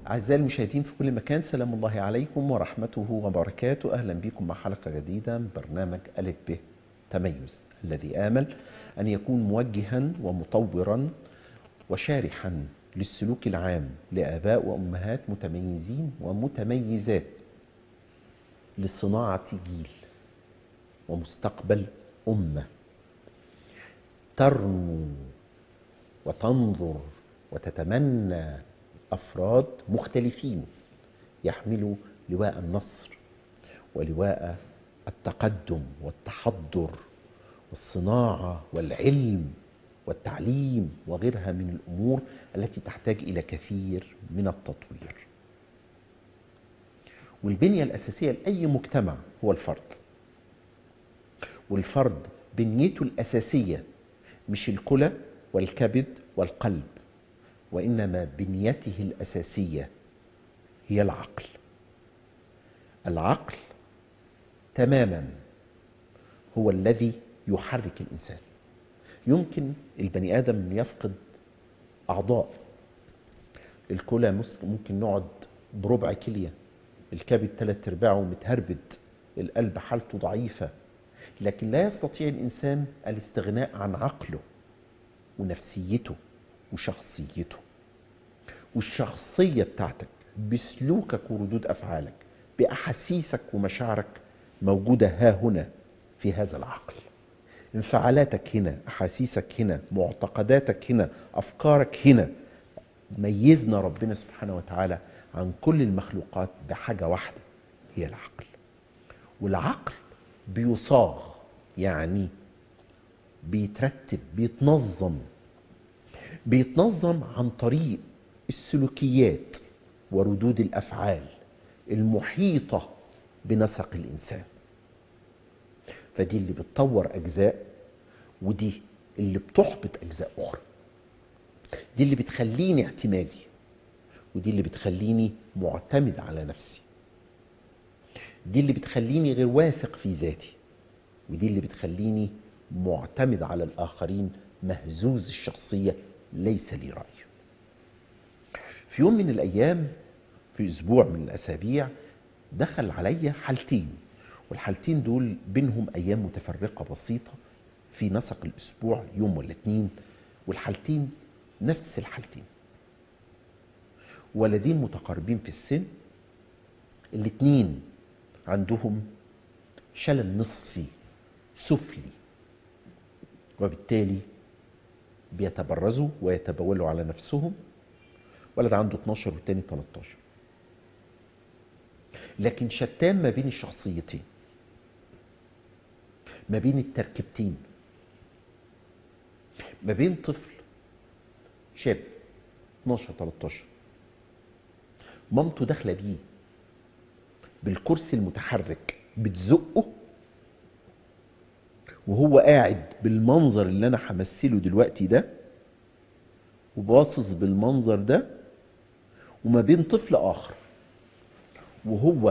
أعزائي المشاهدين في كل مكان سلام الله عليكم ورحمته وبركاته أهلا بكم مع حلقة جديدة من برنامج ألف به تميز الذي آمل أن يكون موجها ومطورا وشارحا للسلوك العام لآباء وأمهات متميزين ومتميزات لصناعة جيل ومستقبل أمة ترنو وتنظر وتتمنى أفراد مختلفين يحملوا لواء النصر ولواء التقدم والتحضر والصناعة والعلم والتعليم وغيرها من الأمور التي تحتاج إلى كثير من التطوير والبنية الأساسية لأي مجتمع هو الفرد والفرد بنيته الأساسية مش الكلى والكبد والقلب وإنما بنيته الأساسية هي العقل العقل تماما هو الذي يحرك الإنسان يمكن البني آدم يفقد أعضاء الكلى ممكن نقعد بربع كلية الكبد ثلاث ارباعه متهربد القلب حالته ضعيفة لكن لا يستطيع الإنسان الاستغناء عن عقله ونفسيته وشخصيته والشخصية بتاعتك بسلوكك وردود أفعالك بأحاسيسك ومشاعرك موجودة ها هنا في هذا العقل انفعالاتك هنا أحاسيسك هنا معتقداتك هنا أفكارك هنا ميزنا ربنا سبحانه وتعالى عن كل المخلوقات بحاجة واحدة هي العقل والعقل بيصاغ يعني بيترتب بيتنظم بيتنظم عن طريق السلوكيات وردود الافعال المحيطه بنسق الانسان فدي اللي بتطور اجزاء ودي اللي بتحبط اجزاء اخرى دي اللي بتخليني اعتمادي ودي اللي بتخليني معتمد على نفسي دي اللي بتخليني غير واثق في ذاتي ودي اللي بتخليني معتمد على الاخرين مهزوز الشخصيه ليس لي راي في يوم من الايام في اسبوع من الاسابيع دخل علي حالتين والحالتين دول بينهم ايام متفرقه بسيطه في نسق الاسبوع يوم ولا اتنين والحالتين نفس الحالتين ولدين متقاربين في السن الاتنين عندهم شلل نصفي سفلي وبالتالي بيتبرزوا ويتبولوا على نفسهم ولد عنده 12 والتاني 13 لكن شتان ما بين الشخصيتين ما بين التركيبتين ما بين طفل شاب 12 13 مامته داخله بيه بالكرسي المتحرك بتزقه وهو قاعد بالمنظر اللي انا همثله دلوقتي ده وباصص بالمنظر ده وما بين طفل اخر وهو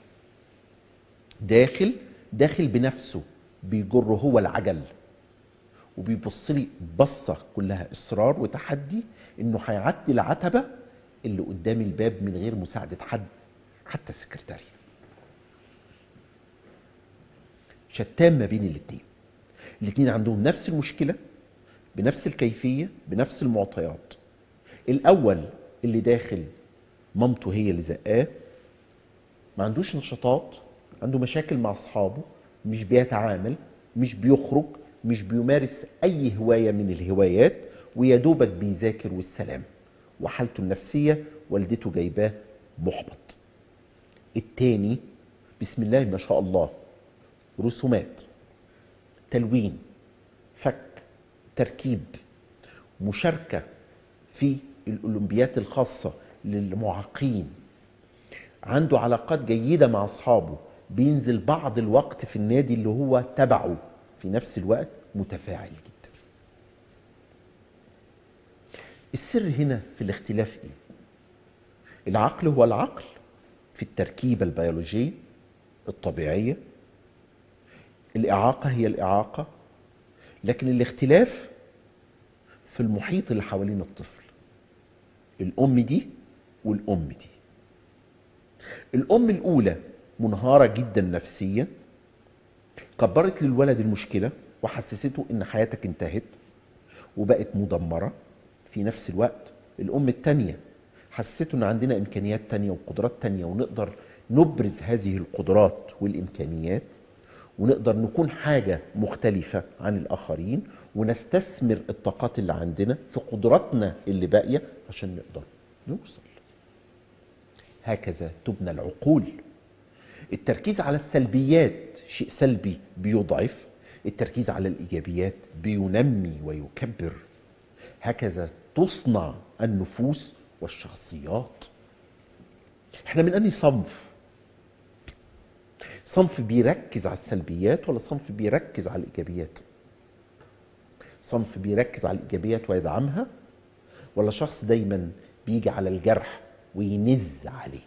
داخل داخل بنفسه بيجر هو العجل وبيبص لي بصه كلها اصرار وتحدي انه هيعدي العتبه اللي قدام الباب من غير مساعده حد حتى السكرتاريه شتان ما بين الاثنين الاثنين عندهم نفس المشكله بنفس الكيفيه بنفس المعطيات الاول اللي داخل مامته هي اللي زقاه ما عندوش نشاطات عنده مشاكل مع اصحابه مش بيتعامل مش بيخرج مش بيمارس اي هوايه من الهوايات ويا دوبك بيذاكر والسلام وحالته النفسيه والدته جايباه محبط التاني بسم الله ما شاء الله رسومات تلوين فك تركيب مشاركة في الأولمبيات الخاصة للمعاقين عنده علاقات جيدة مع أصحابه بينزل بعض الوقت في النادي اللي هو تبعه في نفس الوقت متفاعل جدا السر هنا في الاختلاف ايه العقل هو العقل في التركيبة البيولوجية الطبيعية الإعاقة هي الإعاقة لكن الاختلاف في المحيط اللي حوالين الطفل الأم دي والام دي الام الاولى منهاره جدا نفسيا كبرت للولد المشكله وحسسته ان حياتك انتهت وبقت مدمره في نفس الوقت الام الثانيه حسسته ان عندنا امكانيات تانية وقدرات تانية ونقدر نبرز هذه القدرات والامكانيات ونقدر نكون حاجة مختلفة عن الآخرين ونستثمر الطاقات اللي عندنا في قدراتنا اللي باقية عشان نقدر نوصل هكذا تبنى العقول التركيز على السلبيات شيء سلبي بيضعف التركيز على الإيجابيات بينمي ويكبر هكذا تصنع النفوس والشخصيات احنا من أنهي صنف صنف بيركز على السلبيات ولا صنف بيركز على الإيجابيات صنف بيركز على الإيجابيات ويدعمها ولا شخص دايما بيجي على الجرح وينز عليه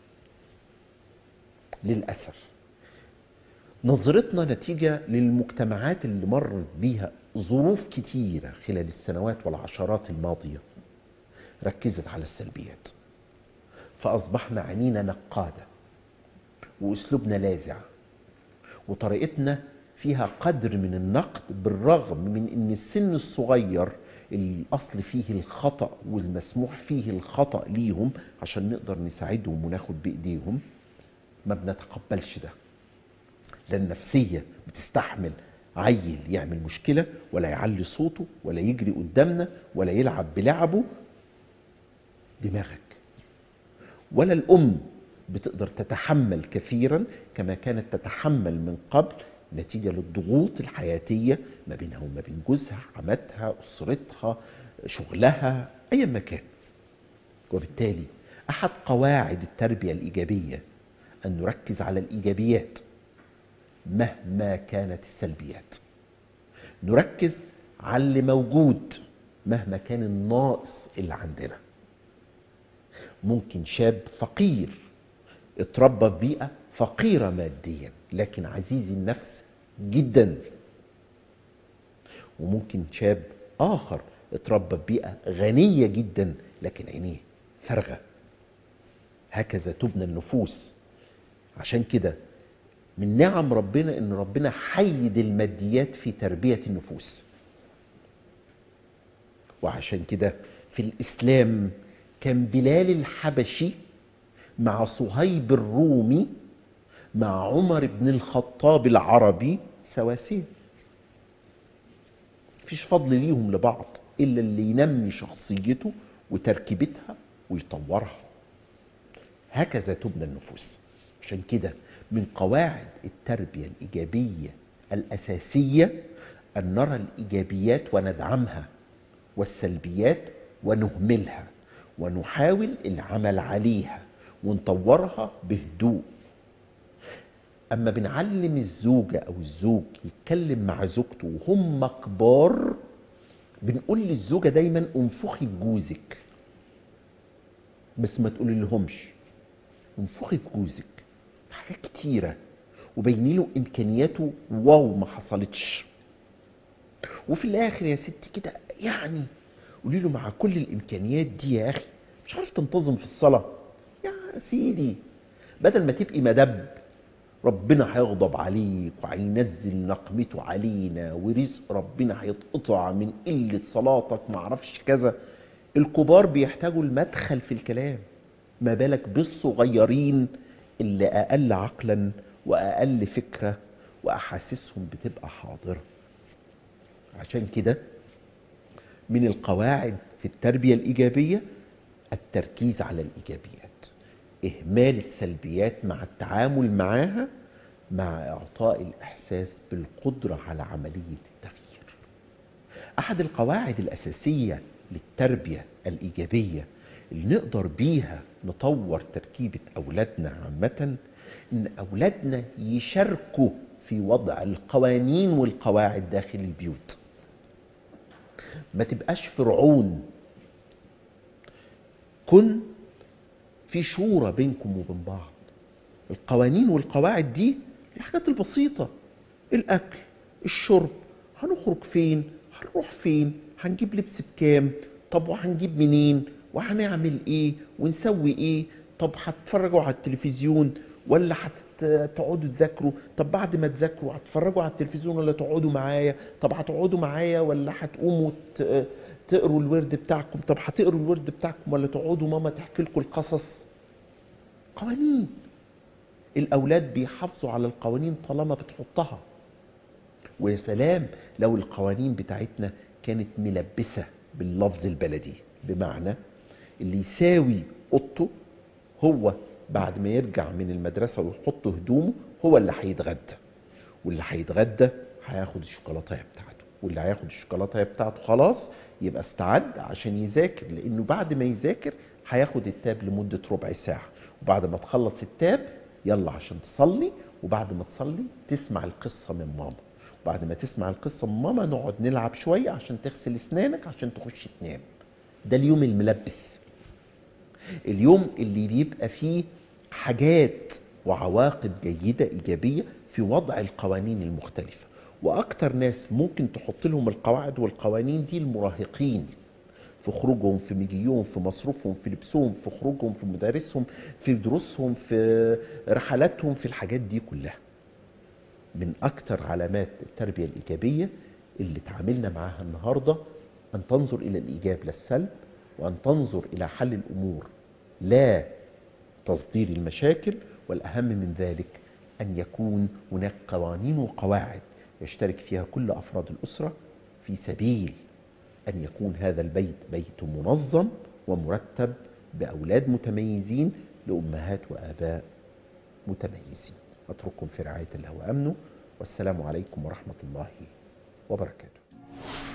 للأسف نظرتنا نتيجة للمجتمعات اللي مرت بيها ظروف كتيرة خلال السنوات والعشرات الماضية ركزت على السلبيات فأصبحنا عينينا نقادة وأسلوبنا لاذع وطريقتنا فيها قدر من النقد بالرغم من ان السن الصغير الاصل فيه الخطا والمسموح فيه الخطا ليهم عشان نقدر نساعدهم وناخد بايديهم ما بنتقبلش ده لا النفسيه بتستحمل عيل يعمل مشكله ولا يعلي صوته ولا يجري قدامنا ولا يلعب بلعبه دماغك ولا الام بتقدر تتحمل كثيرا كما كانت تتحمل من قبل نتيجة للضغوط الحياتية ما بينها وما بين جوزها حماتها أسرتها شغلها أي مكان وبالتالي أحد قواعد التربية الإيجابية أن نركز على الإيجابيات مهما كانت السلبيات نركز على اللي موجود مهما كان الناقص اللي عندنا ممكن شاب فقير اتربى في بيئة فقيرة ماديا لكن عزيز النفس جدا وممكن شاب آخر اتربى في بيئة غنية جدا لكن عينيه فارغة هكذا تبنى النفوس عشان كده من نعم ربنا ان ربنا حيد الماديات في تربية النفوس وعشان كده في الإسلام كان بلال الحبشي مع صهيب الرومي مع عمر بن الخطاب العربي سواسية مفيش فضل ليهم لبعض إلا اللي ينمي شخصيته وتركيبتها ويطورها هكذا تبنى النفوس عشان كده من قواعد التربية الإيجابية الأساسية أن نرى الإيجابيات وندعمها والسلبيات ونهملها ونحاول العمل عليها ونطورها بهدوء اما بنعلم الزوجة او الزوج يتكلم مع زوجته وهم كبار بنقول للزوجة دايما انفخي في جوزك بس ما تقولي لهمش انفخي في جوزك حاجات كتيرة وبيني له امكانياته واو ما حصلتش وفي الاخر يا ستي كده يعني قولي له مع كل الامكانيات دي يا اخي مش عارف تنتظم في الصلاه يا سيدي بدل ما تبقي مدب ربنا هيغضب عليك وهينزل نقمته علينا ورزق ربنا هيتقطع من قلة صلاتك معرفش كذا الكبار بيحتاجوا المدخل في الكلام ما بالك بالصغيرين اللي أقل عقلا وأقل فكرة وأحاسيسهم بتبقى حاضرة عشان كده من القواعد في التربية الإيجابية التركيز على الإيجابيات إهمال السلبيات مع التعامل معها مع إعطاء الإحساس بالقدرة على عملية التغيير أحد القواعد الأساسية للتربية الإيجابية اللي نقدر بيها نطور تركيبة أولادنا عامة إن أولادنا يشاركوا في وضع القوانين والقواعد داخل البيوت ما تبقاش فرعون كن في شورى بينكم وبين بعض القوانين والقواعد دي الحاجات البسيطة الأكل الشرب هنخرج فين هنروح فين هنجيب لبس بكام طب وهنجيب منين وهنعمل ايه ونسوي ايه طب هتتفرجوا على التلفزيون ولا هتقعدوا تذاكروا طب بعد ما تذاكروا هتتفرجوا على التلفزيون ولا تقعدوا معايا طب هتقعدوا معايا ولا هتقوموا ت- تقروا الورد بتاعكم طب هتقروا الورد بتاعكم ولا تقعدوا ماما تحكي لكم القصص قوانين الاولاد بيحافظوا على القوانين طالما بتحطها ويا سلام لو القوانين بتاعتنا كانت ملبسه باللفظ البلدي بمعنى اللي يساوي اوضته هو بعد ما يرجع من المدرسه ويحط هدومه هو اللي هيتغدى واللي هيتغدى هياخد الشوكولاته بتاعته واللي هياخد الشوكولاته بتاعته خلاص يبقى استعد عشان يذاكر لانه بعد ما يذاكر هياخد التاب لمده ربع ساعه وبعد ما تخلص التاب يلا عشان تصلي وبعد ما تصلي تسمع القصه من ماما بعد ما تسمع القصه من ماما نقعد نلعب شويه عشان تغسل اسنانك عشان تخش تنام ده اليوم الملبس اليوم اللي بيبقى فيه حاجات وعواقب جيدة إيجابية في وضع القوانين المختلفة وأكتر ناس ممكن تحط لهم القواعد والقوانين دي المراهقين في خروجهم في مجيهم في مصروفهم في لبسهم في خروجهم في مدارسهم في دروسهم في رحلاتهم في الحاجات دي كلها من أكتر علامات التربية الإيجابية اللي تعاملنا معاها النهاردة أن تنظر إلى الإيجاب لا السلب وأن تنظر إلى حل الأمور لا تصدير المشاكل والأهم من ذلك أن يكون هناك قوانين وقواعد يشترك فيها كل أفراد الأسرة في سبيل أن يكون هذا البيت بيت منظم ومرتب بأولاد متميزين لأمهات وآباء متميزين أترككم في رعاية الله وأمنه والسلام عليكم ورحمة الله وبركاته